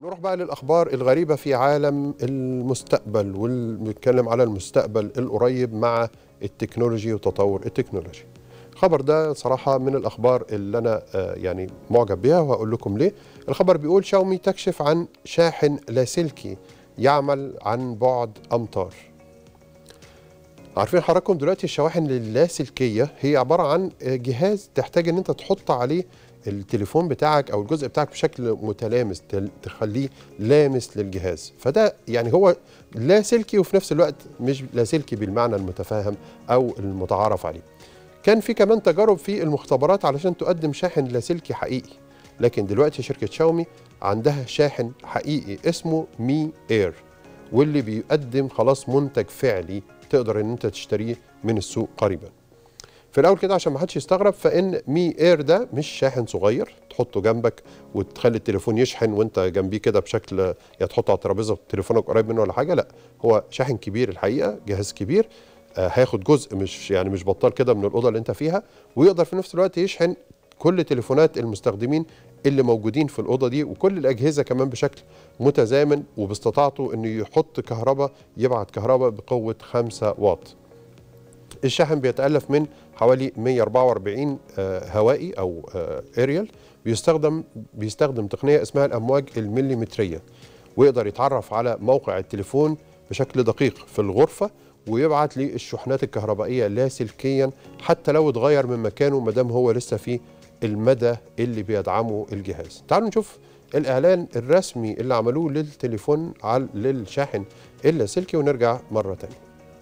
نروح بقى للأخبار الغريبة في عالم المستقبل ونتكلم على المستقبل القريب مع التكنولوجي وتطور التكنولوجي الخبر ده صراحة من الأخبار اللي أنا آه، يعني معجب بيها وهقول لكم ليه الخبر بيقول شاومي تكشف عن شاحن لاسلكي يعمل عن بعد أمتار عارفين حضراتكم دلوقتي الشواحن اللاسلكية هي عبارة عن جهاز تحتاج ان انت تحط عليه التليفون بتاعك او الجزء بتاعك بشكل متلامس تل- تخليه لامس للجهاز فده يعني هو لاسلكي وفي نفس الوقت مش لاسلكي بالمعنى المتفاهم او المتعارف عليه كان في كمان تجارب في المختبرات علشان تقدم شاحن لاسلكي حقيقي لكن دلوقتي شركة شاومي عندها شاحن حقيقي اسمه مي اير واللي بيقدم خلاص منتج فعلي تقدر ان انت تشتريه من السوق قريبا في الاول كده عشان ما حدش يستغرب فان مي اير ده مش شاحن صغير تحطه جنبك وتخلي التليفون يشحن وانت جنبيه كده بشكل يا تحطه على الترابيزه تليفونك قريب منه ولا حاجه لا هو شاحن كبير الحقيقه جهاز كبير آه، هياخد جزء مش يعني مش بطال كده من الاوضه اللي انت فيها ويقدر في نفس الوقت يشحن كل تليفونات المستخدمين اللي موجودين في الاوضه دي وكل الاجهزه كمان بشكل متزامن وباستطاعته انه يحط كهرباء يبعت كهرباء بقوه 5 واط. الشاحن بيتالف من حوالي 144 آه، هوائي او اريال بيستخدم بيستخدم تقنيه اسمها الامواج المليمتريه ويقدر يتعرف على موقع التليفون بشكل دقيق في الغرفه ويبعت للشحنات الكهربائيه لاسلكيا حتى لو اتغير من مكانه ما دام هو لسه في المدى اللي بيدعمه الجهاز. تعالوا نشوف الاعلان الرسمي اللي عملوه للتليفون على للشاحن اللاسلكي ونرجع مره ثانيه.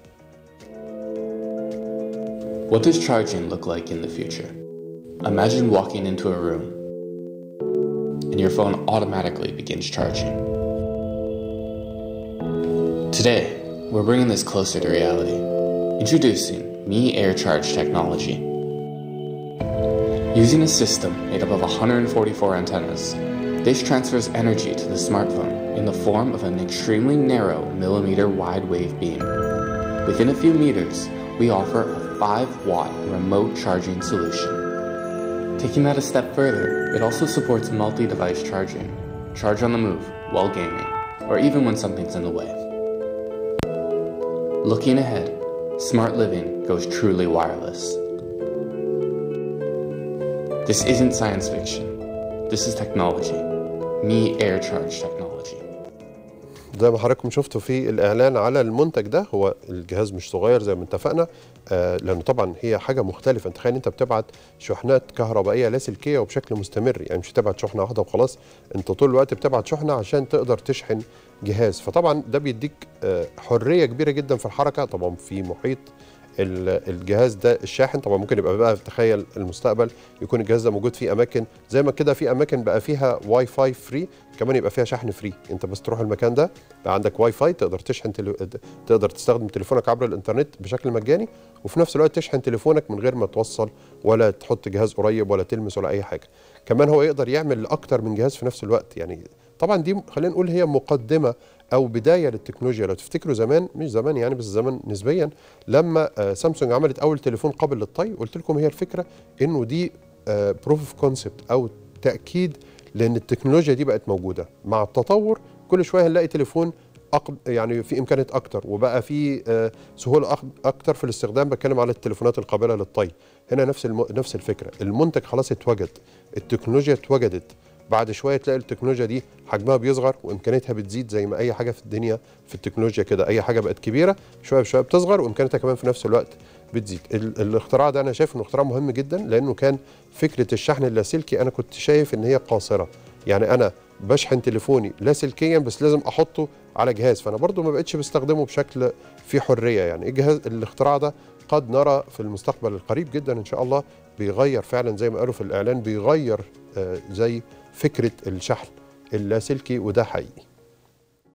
What does charging look like in the future? Imagine walking into a room and your phone automatically begins charging. Today, we're bringing this closer to reality. Introducing Mi Air Charge technology. Using a system made up of 144 antennas, this transfers energy to the smartphone in the form of an extremely narrow millimeter wide wave beam. Within a few meters, we offer a 5 watt remote charging solution. Taking that a step further, it also supports multi device charging, charge on the move while gaming, or even when something's in the way. Looking ahead, smart living goes truly wireless. This isn't science fiction, this is technology. Me Air Charge technology. زي ما حضراتكم شفتوا في الاعلان على المنتج ده هو الجهاز مش صغير زي ما اتفقنا آه لانه طبعا هي حاجه مختلفه انت تخيل انت بتبعت شحنات كهربائيه لاسلكيه وبشكل مستمر يعني مش تبعت شحنه واحده وخلاص انت طول الوقت بتبعت شحنه عشان تقدر تشحن جهاز فطبعا ده بيديك آه حريه كبيره جدا في الحركه طبعا في محيط ال- الجهاز ده الشاحن طبعا ممكن يبقى بقى تخيل المستقبل يكون الجهاز ده موجود في اماكن زي ما كده في اماكن بقى فيها واي فاي فري كمان يبقى فيها شحن فري انت بس تروح المكان ده بقى عندك واي فاي تقدر تشحن تلو... تقدر تستخدم تليفونك عبر الانترنت بشكل مجاني وفي نفس الوقت تشحن تليفونك من غير ما توصل ولا تحط جهاز قريب ولا تلمس ولا اي حاجه كمان هو يقدر يعمل اكتر من جهاز في نفس الوقت يعني طبعا دي خلينا نقول هي مقدمه او بدايه للتكنولوجيا لو تفتكروا زمان مش زمان يعني بس زمان نسبيا لما آه، سامسونج عملت اول تليفون قابل للطي قلت لكم هي الفكره انه دي بروف اوف كونسبت او تاكيد لان التكنولوجيا دي بقت موجوده مع التطور كل شويه هنلاقي تليفون أق... يعني في امكانيات اكتر وبقى في آه، سهوله أك- اكتر في الاستخدام بتكلم على التليفونات القابله للطي هنا نفس الم... نفس الفكره المنتج خلاص اتوجد التكنولوجيا اتوجدت بعد شويه تلاقي التكنولوجيا دي حجمها بيصغر وامكانياتها بتزيد زي ما اي حاجه في الدنيا في التكنولوجيا كده اي حاجه بقت كبيره شويه بشويه بتصغر وامكانياتها كمان في نفس الوقت بتزيد ال- الاختراع ده انا شايف انه اختراع مهم جدا لانه كان فكره الشحن اللاسلكي انا كنت شايف ان هي قاصره يعني انا بشحن تليفوني لاسلكيا بس لازم احطه على جهاز فانا برضو ما بقتش بستخدمه بشكل فيه حريه يعني الجهاز الاختراع ده قد نرى في المستقبل القريب جدا ان شاء الله بيغير فعلا زي ما قالوا في الاعلان بيغير آه، زي فكره الشحن اللاسلكي وده حقيقي